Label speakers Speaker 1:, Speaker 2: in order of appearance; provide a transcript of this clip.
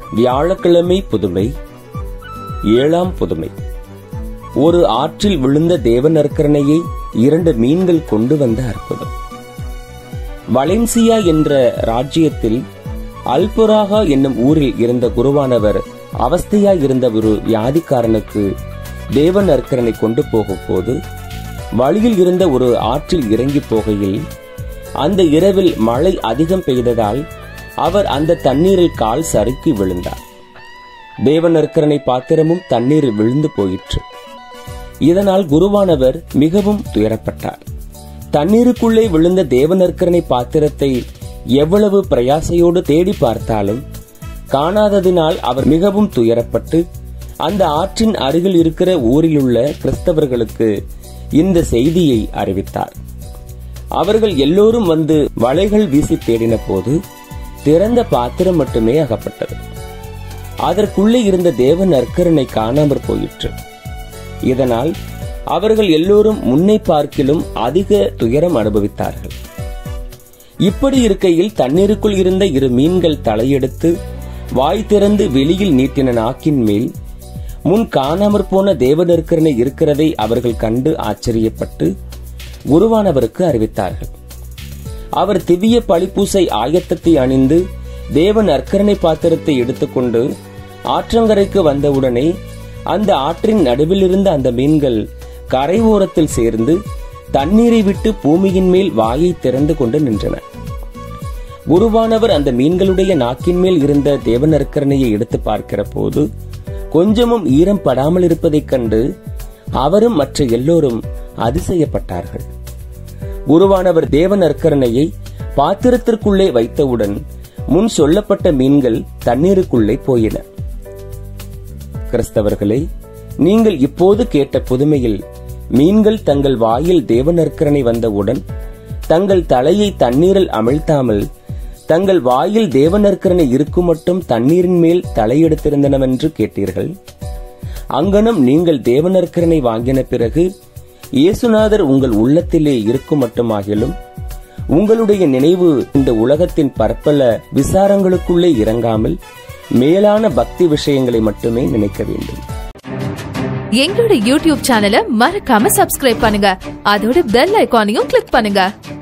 Speaker 1: வியாழக்கிழமை புதுமை ஏழாம் புதுமை ஒரு ஆற்றில் விழுந்த தேவநற்கரணையை இரண்டு மீன்கள் கொண்டு வந்த அற்புதம் வலென்சியா என்ற ராஜ்யத்தில் அல்புராகா என்னும் ஊரில் இருந்த குருவானவர் அவஸ்தையாய் இருந்த ஒரு வியாதிக்காரனுக்கு தேவ நற்கரனை கொண்டு போகும் போது வழியில் இருந்த ஒரு ஆற்றில் இறங்கி போகையில் அந்த இரவில் மழை அதிகம் பெய்ததால் அவர் அந்த தண்ணீரில் கால் சறுக்கி விழுந்தார் தேவ நற்கரனை பாத்திரமும் தண்ணீரில் விழுந்து போயிற்று இதனால் குருவானவர் மிகவும் துயரப்பட்டார் தண்ணீருக்குள்ளே விழுந்த தேவநற்கரனை பாத்திரத்தை எவ்வளவு பிரயாசையோடு தேடி பார்த்தாலும் காணாததினால் அவர் மிகவும் துயரப்பட்டு அந்த ஆற்றின் அருகில் இருக்கிற ஊரிலுள்ள கிறிஸ்தவர்களுக்கு இந்த செய்தியை அறிவித்தார் அவர்கள் எல்லோரும் வந்து வலைகள் வீசி தேடின போது திறந்த பாத்திரம் மட்டுமே அகப்பட்டது அதற்குள்ளே இருந்த தேவ நற்கரனை காணாமற் போயிற்று இதனால் அவர்கள் எல்லோரும் முன்னை பார்க்கிலும் அதிக துயரம் அனுபவித்தார்கள் இப்படி இருக்கையில் தண்ணீருக்குள் இருந்த இரு மீன்கள் தலையெடுத்து வாய் திறந்து வெளியில் நீட்டின நாக்கின் மேல் முன் காணாமற் போன தேவநற்கரனை இருக்கிறதை அவர்கள் கண்டு ஆச்சரியப்பட்டு குருவானவருக்கு அறிவித்தார்கள் அவர் திவ்ய பழிப்பூசை ஆயத்தத்தை அணிந்து தேவன் அர்க்கரணை பாத்திரத்தை எடுத்துக்கொண்டு ஆற்றங்கரைக்கு வந்தவுடனே அந்த ஆற்றின் நடுவில் இருந்த அந்த மீன்கள் கரை ஓரத்தில் சேர்ந்து தண்ணீரை விட்டு பூமியின் மேல் வாயை திறந்து கொண்டு நின்றன குருவானவர் அந்த மீன்களுடைய நாக்கின் மேல் இருந்த தேவநற்கரணையை எடுத்து பார்க்கிற போது கொஞ்சமும் ஈரம் படாமல் இருப்பதைக் கண்டு அவரும் மற்ற எல்லோரும் அதிசயப்பட்டார்கள் குருவானவர் தேவநற்கரணையை பாத்திரத்திற்குள்ளே வைத்தவுடன் முன் சொல்லப்பட்ட மீன்கள் தண்ணீருக்குள்ளே போயின கிறிஸ்தவர்களே நீங்கள் இப்போது கேட்ட புதுமையில் மீன்கள் தங்கள் வாயில் தேவநற்கரணை வந்தவுடன் தங்கள் தலையை தண்ணீரில் அமிழ்த்தாமல் தங்கள் வாயில் தேவநற்கரணை இருக்கும் மட்டும் தண்ணீரின் மேல் தலையெடுத்திருந்தனவென்று கேட்டீர்கள் அங்கனம் நீங்கள் தேவநற்கரணை வாங்கின பிறகு இயேசுநாதர் உங்கள் உள்ளத்திலே இருக்கும் மட்டுமாகிலும் உங்களுடைய நினைவு இந்த உலகத்தின் பற்பல விசாரங்களுக்குள்ளே இறங்காமல் மேலான பக்தி விஷயங்களை மட்டுமே நினைக்க வேண்டும்
Speaker 2: எங்களோட யூடியூப் சேனலை மறக்காம சப்ஸ்கிரைப் பண்ணுங்க அதோட பெல் ஐகானையும் கிளிக் பண்ணுங்க